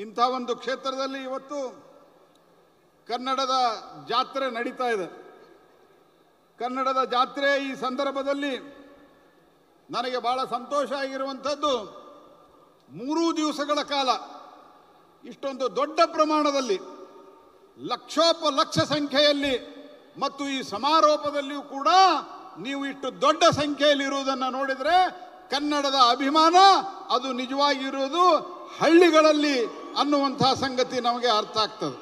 ಇಂಥ ಒಂದು ಕ್ಷೇತ್ರದಲ್ಲಿ ಇವತ್ತು ಕನ್ನಡದ ಜಾತ್ರೆ ನಡೀತಾ ಇದೆ ಕನ್ನಡದ ಜಾತ್ರೆ ಈ ಸಂದರ್ಭದಲ್ಲಿ ನನಗೆ ಬಹಳ ಸಂತೋಷ ಆಗಿರುವಂಥದ್ದು ಮೂರೂ ದಿವಸಗಳ ಕಾಲ ಇಷ್ಟೊಂದು ದೊಡ್ಡ ಪ್ರಮಾಣದಲ್ಲಿ ಲಕ್ಷೋಪ ಲಕ್ಷ ಸಂಖ್ಯೆಯಲ್ಲಿ ಮತ್ತು ಈ ಸಮಾರೋಪದಲ್ಲಿಯೂ ಕೂಡ ನೀವು ಇಷ್ಟು ದೊಡ್ಡ ಸಂಖ್ಯೆಯಲ್ಲಿ ಇರುವುದನ್ನು ನೋಡಿದರೆ ಕನ್ನಡದ ಅಭಿಮಾನ ಅದು ನಿಜವಾಗಿರುವುದು ಹಳ್ಳಿಗಳಲ್ಲಿ ಅನ್ನುವಂತಹ ಸಂಗತಿ ನಮಗೆ ಅರ್ಥ ಆಗ್ತದೆ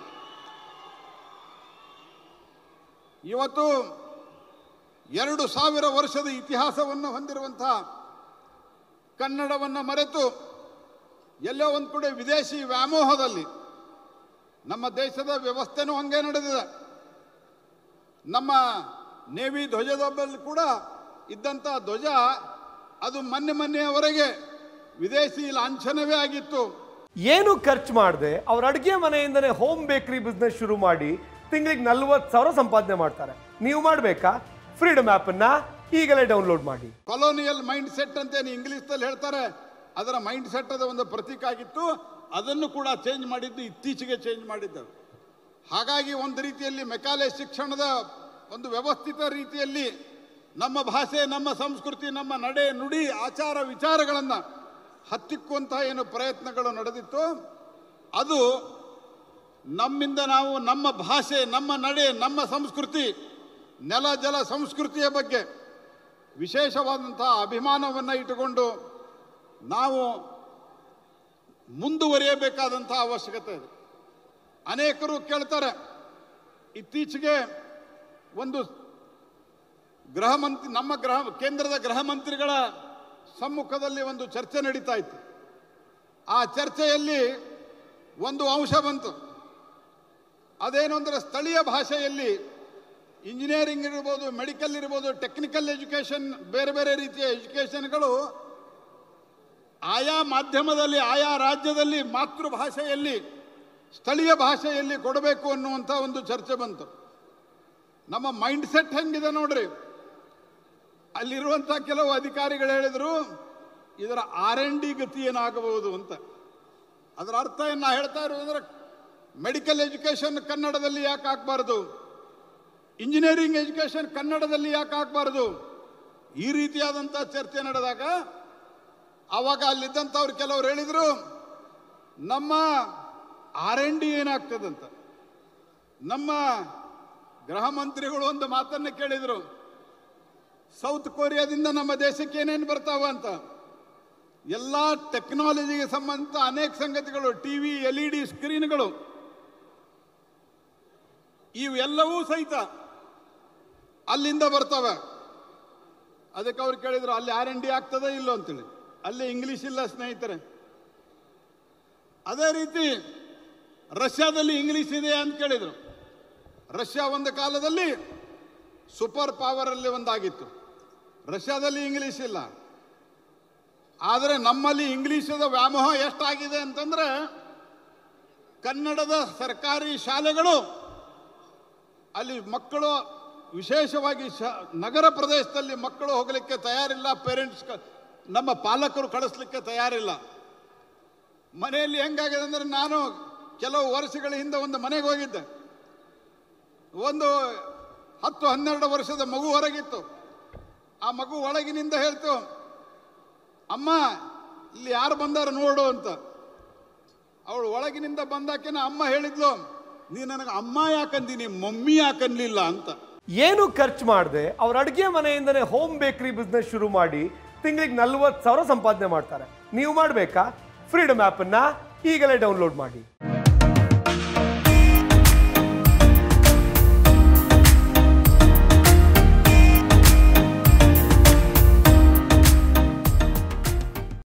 ಇವತ್ತು ಎರಡು ಸಾವಿರ ವರ್ಷದ ಇತಿಹಾಸವನ್ನು ಹೊಂದಿರುವಂತಹ ಕನ್ನಡವನ್ನು ಮರೆತು ಎಲ್ಲೋ ಒಂದು ಕಡೆ ವಿದೇಶಿ ವ್ಯಾಮೋಹದಲ್ಲಿ ನಮ್ಮ ದೇಶದ ವ್ಯವಸ್ಥೆನೂ ಹಂಗೆ ನಡೆದಿದೆ ನಮ್ಮ ನೇವಿ ಧ್ವಜದಲ್ಲಿ ಕೂಡ ಇದ್ದಂಥ ಧ್ವಜ ಅದು ಮೊನ್ನೆ ಮೊನ್ನೆಯವರೆಗೆ ವಿದೇಶಿ ಲಾಂಛನವೇ ಆಗಿತ್ತು ಏನು ಖರ್ಚು ಮಾಡದೆ ಅವ್ರ ಅಡುಗೆ ಮನೆಯಿಂದನೇ ಹೋಮ್ ಬೇಕರಿ ಬಿಸ್ನೆಸ್ ಶುರು ಮಾಡಿ ತಿಂಗಳಿಗೆ ನಲ್ವತ್ತು ಸಾವಿರ ಸಂಪಾದನೆ ಮಾಡ್ತಾರೆ ನೀವು ಮಾಡಬೇಕಾ ಫ್ರೀಡಮ್ ಆ್ಯಪನ್ನು ಈಗಲೇ ಡೌನ್ಲೋಡ್ ಮಾಡಿ ಕೊಲೋನಿಯಲ್ ಮೈಂಡ್ ಸೆಟ್ ಅಂತೇನು ಇಂಗ್ಲಿಷ್ನಲ್ಲಿ ಹೇಳ್ತಾರೆ ಅದರ ಮೈಂಡ್ ಸೆಟ್ ಅದ ಒಂದು ಪ್ರತೀಕ ಆಗಿತ್ತು ಅದನ್ನು ಕೂಡ ಚೇಂಜ್ ಮಾಡಿದ್ದು ಇತ್ತೀಚೆಗೆ ಚೇಂಜ್ ಮಾಡಿದ್ದವು ಹಾಗಾಗಿ ಒಂದು ರೀತಿಯಲ್ಲಿ ಮೆಕಾಲೆ ಶಿಕ್ಷಣದ ಒಂದು ವ್ಯವಸ್ಥಿತ ರೀತಿಯಲ್ಲಿ ನಮ್ಮ ಭಾಷೆ ನಮ್ಮ ಸಂಸ್ಕೃತಿ ನಮ್ಮ ನಡೆ ನುಡಿ ಆಚಾರ ವಿಚಾರಗಳನ್ನು ಹತ್ತಿಕ್ಕುವಂತಹ ಏನು ಪ್ರಯತ್ನಗಳು ನಡೆದಿತ್ತು ಅದು ನಮ್ಮಿಂದ ನಾವು ನಮ್ಮ ಭಾಷೆ ನಮ್ಮ ನಡೆ ನಮ್ಮ ಸಂಸ್ಕೃತಿ ನೆಲ ಜಲ ಸಂಸ್ಕೃತಿಯ ಬಗ್ಗೆ ವಿಶೇಷವಾದಂತಹ ಅಭಿಮಾನವನ್ನು ಇಟ್ಟುಕೊಂಡು ನಾವು ಮುಂದುವರಿಯಬೇಕಾದಂತಹ ಅವಶ್ಯಕತೆ ಇದೆ ಅನೇಕರು ಕೇಳ್ತಾರೆ ಇತ್ತೀಚೆಗೆ ಒಂದು ಗೃಹ ಮಂತ್ರಿ ನಮ್ಮ ಗೃಹ ಕೇಂದ್ರದ ಗೃಹ ಮಂತ್ರಿಗಳ ಸಮ್ಮುಖದಲ್ಲಿ ಒಂದು ಚರ್ಚೆ ನಡೀತಾ ಇತ್ತು ಆ ಚರ್ಚೆಯಲ್ಲಿ ಒಂದು ಅಂಶ ಬಂತು ಅದೇನು ಅಂದರೆ ಸ್ಥಳೀಯ ಭಾಷೆಯಲ್ಲಿ ಇಂಜಿನಿಯರಿಂಗ್ ಇರ್ಬೋದು ಮೆಡಿಕಲ್ ಇರ್ಬೋದು ಟೆಕ್ನಿಕಲ್ ಎಜುಕೇಷನ್ ಬೇರೆ ಬೇರೆ ರೀತಿಯ ಎಜುಕೇಷನ್ಗಳು ಆಯಾ ಮಾಧ್ಯಮದಲ್ಲಿ ಆಯಾ ರಾಜ್ಯದಲ್ಲಿ ಮಾತೃಭಾಷೆಯಲ್ಲಿ ಸ್ಥಳೀಯ ಭಾಷೆಯಲ್ಲಿ ಕೊಡಬೇಕು ಅನ್ನುವಂಥ ಒಂದು ಚರ್ಚೆ ಬಂತು ನಮ್ಮ ಮೈಂಡ್ ಸೆಟ್ ಹೆಂಗಿದೆ ನೋಡ್ರಿ ಅಲ್ಲಿರುವಂಥ ಕೆಲವು ಅಧಿಕಾರಿಗಳು ಹೇಳಿದರು ಇದರ ಆರ್ ಎನ್ ಡಿ ಗತಿ ಏನಾಗಬಹುದು ಅಂತ ಅದರ ಅರ್ಥ ಏನು ನಾ ಹೇಳ್ತಾ ಇರೋದಂದ್ರೆ ಮೆಡಿಕಲ್ ಎಜುಕೇಷನ್ ಕನ್ನಡದಲ್ಲಿ ಯಾಕೆ ಆಗಬಾರ್ದು ಇಂಜಿನಿಯರಿಂಗ್ ಎಜುಕೇಷನ್ ಕನ್ನಡದಲ್ಲಿ ಯಾಕೆ ಆಗಬಾರ್ದು ಈ ರೀತಿಯಾದಂಥ ಚರ್ಚೆ ನಡೆದಾಗ ಆವಾಗ ಅಲ್ಲಿದ್ದಂಥವ್ರು ಕೆಲವರು ಹೇಳಿದರು ನಮ್ಮ ಆರ್ ಎನ್ ಡಿ ಏನಾಗ್ತದಂತ ನಮ್ಮ ಗೃಹ ಮಂತ್ರಿಗಳು ಒಂದು ಮಾತನ್ನು ಕೇಳಿದರು ಸೌತ್ ಕೊರಿಯಾದಿಂದ ನಮ್ಮ ದೇಶಕ್ಕೆ ಏನೇನು ಬರ್ತಾವ ಅಂತ ಎಲ್ಲ ಟೆಕ್ನಾಲಜಿಗೆ ಸಂಬಂಧಿತ ಅನೇಕ ಸಂಗತಿಗಳು ಟಿವಿ ಎಲ್ ಇ ಡಿ ಸ್ಕ್ರೀನ್ಗಳು ಇವೆಲ್ಲವೂ ಸಹಿತ ಅಲ್ಲಿಂದ ಬರ್ತವೆ ಅದಕ್ಕೆ ಅವ್ರು ಕೇಳಿದ್ರು ಅಲ್ಲಿ ಆರ್ ಎನ್ ಡಿ ಆಗ್ತದೆ ಇಲ್ಲೋ ಅಂತೇಳಿ ಅಲ್ಲಿ ಇಂಗ್ಲಿಷ್ ಇಲ್ಲ ಸ್ನೇಹಿತರೆ ಅದೇ ರೀತಿ ರಷ್ಯಾದಲ್ಲಿ ಇಂಗ್ಲಿಷ್ ಇದೆ ಅಂತ ಕೇಳಿದ್ರು ರಷ್ಯಾ ಒಂದು ಕಾಲದಲ್ಲಿ ಸೂಪರ್ ಪವರ್ ಅಲ್ಲಿ ಒಂದಾಗಿತ್ತು ರಷ್ಯಾದಲ್ಲಿ ಇಂಗ್ಲಿಷ್ ಇಲ್ಲ ಆದರೆ ನಮ್ಮಲ್ಲಿ ಇಂಗ್ಲಿಷದ ವ್ಯಾಮೋಹ ಎಷ್ಟಾಗಿದೆ ಅಂತಂದ್ರೆ ಕನ್ನಡದ ಸರ್ಕಾರಿ ಶಾಲೆಗಳು ಅಲ್ಲಿ ಮಕ್ಕಳು ವಿಶೇಷವಾಗಿ ಶ ನಗರ ಪ್ರದೇಶದಲ್ಲಿ ಮಕ್ಕಳು ಹೋಗಲಿಕ್ಕೆ ತಯಾರಿಲ್ಲ ಪೇರೆಂಟ್ಸ್ ನಮ್ಮ ಪಾಲಕರು ಕಳಿಸ್ಲಿಕ್ಕೆ ತಯಾರಿಲ್ಲ ಮನೆಯಲ್ಲಿ ಹೆಂಗಾಗಿದೆ ಅಂದ್ರೆ ನಾನು ಕೆಲವು ವರ್ಷಗಳ ಹಿಂದೆ ಒಂದು ಮನೆಗೆ ಹೋಗಿದ್ದೆ ಒಂದು ಹತ್ತು ಹನ್ನೆರಡು ವರ್ಷದ ಮಗು ಹೊರಗಿತ್ತು ಆ ಮಗು ಒಳಗಿನಿಂದ ಹೇಳ್ತು ಅಮ್ಮ ಇಲ್ಲಿ ಯಾರು ಬಂದಾರ ನೋಡು ಅಂತ ಅವಳು ಒಳಗಿನಿಂದ ಬಂದಾಕೆನ ಅಮ್ಮ ಹೇಳಿದ್ಲು ನೀ ನನಗೆ ಅಮ್ಮ ಯಾಕಂದೀನಿ ಮಮ್ಮಿ ಯಾಕನ್ಲಿಲ್ಲ ಅಂತ ಏನು ಖರ್ಚು ಮಾಡದೆ ಅವ್ರ ಅಡುಗೆ ಮನೆಯಿಂದನೇ ಹೋಮ್ ಬೇಕರಿ ಬಿಸ್ನೆಸ್ ಶುರು ಮಾಡಿ ತಿಂಗಳಿಗೆ ನಲ್ವತ್ತು ಸಾವಿರ ಸಂಪಾದನೆ ಮಾಡ್ತಾರೆ ನೀವು ಮಾಡಬೇಕಾ ಫ್ರೀಡಮ್ ಆ್ಯಪನ್ನು ಈಗಲೇ ಡೌನ್ಲೋಡ್ ಮಾಡಿ